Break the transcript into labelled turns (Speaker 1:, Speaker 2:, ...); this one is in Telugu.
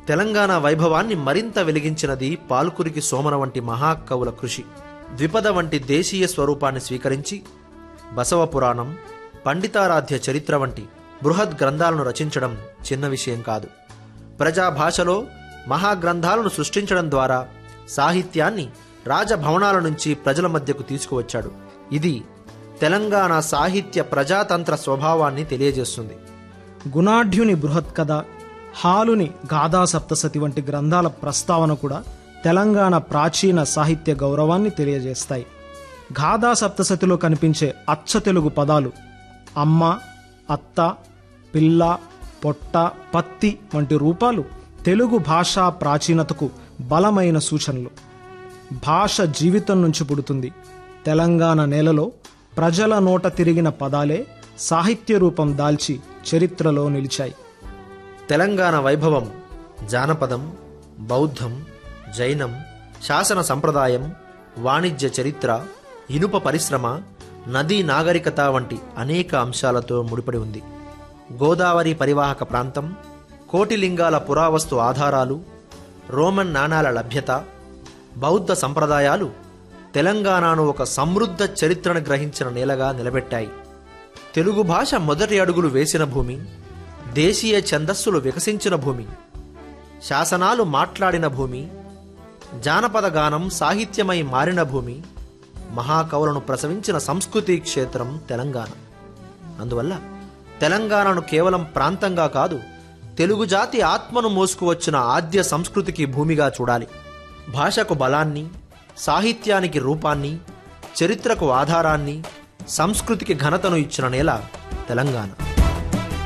Speaker 1: తెలంగాణ వైభవాన్ని మరింత వెలిగించినది పాల్కురికి సోమన వంటి మహాకవుల కృషి ద్విపద వంటి దేశీయ స్వరూపాన్ని స్వీకరించి బసవ పురాణం పండితారాధ్య చరిత్ర వంటి బృహత్ గ్రంథాలను రచించడం చిన్న విషయం కాదు ప్రజా భాషలో మహాగ్రంథాలను సృష్టించడం ద్వారా సాహిత్యాన్ని రాజభవనాల నుంచి ప్రజల మధ్యకు తీసుకువచ్చాడు ఇది తెలంగాణ సాహిత్య ప్రజాతంత్ర స్వభావాన్ని తెలియజేస్తుంది
Speaker 2: గుణాఢ్యుని బృహత్ కథ హాలుని గాథా సప్తసతి వంటి గ్రంథాల ప్రస్తావన కూడా తెలంగాణ ప్రాచీన సాహిత్య గౌరవాన్ని తెలియజేస్తాయి గాథా సప్తసతిలో కనిపించే అచ్చ తెలుగు పదాలు అమ్మ అత్త పిల్ల పొట్ట పత్తి వంటి రూపాలు తెలుగు భాషా ప్రాచీనతకు బలమైన సూచనలు భాష జీవితం నుంచి పుడుతుంది తెలంగాణ నేలలో ప్రజల నోట తిరిగిన పదాలే సాహిత్య రూపం దాల్చి చరిత్రలో నిలిచాయి
Speaker 1: తెలంగాణ వైభవం జానపదం బౌద్ధం జైనం శాసన సంప్రదాయం వాణిజ్య చరిత్ర ఇనుప పరిశ్రమ నదీ నాగరికత వంటి అనేక అంశాలతో ముడిపడి ఉంది గోదావరి పరివాహక ప్రాంతం కోటిలింగాల పురావస్తు ఆధారాలు రోమన్ నాణాల లభ్యత బౌద్ధ సంప్రదాయాలు తెలంగాణను ఒక సమృద్ధ చరిత్రను గ్రహించిన నేలగా నిలబెట్టాయి తెలుగు భాష మొదటి అడుగులు వేసిన భూమి దేశీయ ఛందస్సులు వికసించిన భూమి శాసనాలు మాట్లాడిన భూమి జానపద గానం సాహిత్యమై మారిన భూమి మహాకవులను ప్రసవించిన సంస్కృతి క్షేత్రం తెలంగాణ అందువల్ల తెలంగాణను కేవలం ప్రాంతంగా కాదు తెలుగు జాతి ఆత్మను మోసుకువచ్చిన ఆద్య సంస్కృతికి భూమిగా చూడాలి భాషకు బలాన్ని సాహిత్యానికి రూపాన్ని చరిత్రకు ఆధారాన్ని సంస్కృతికి ఘనతను ఇచ్చిన నేల తెలంగాణ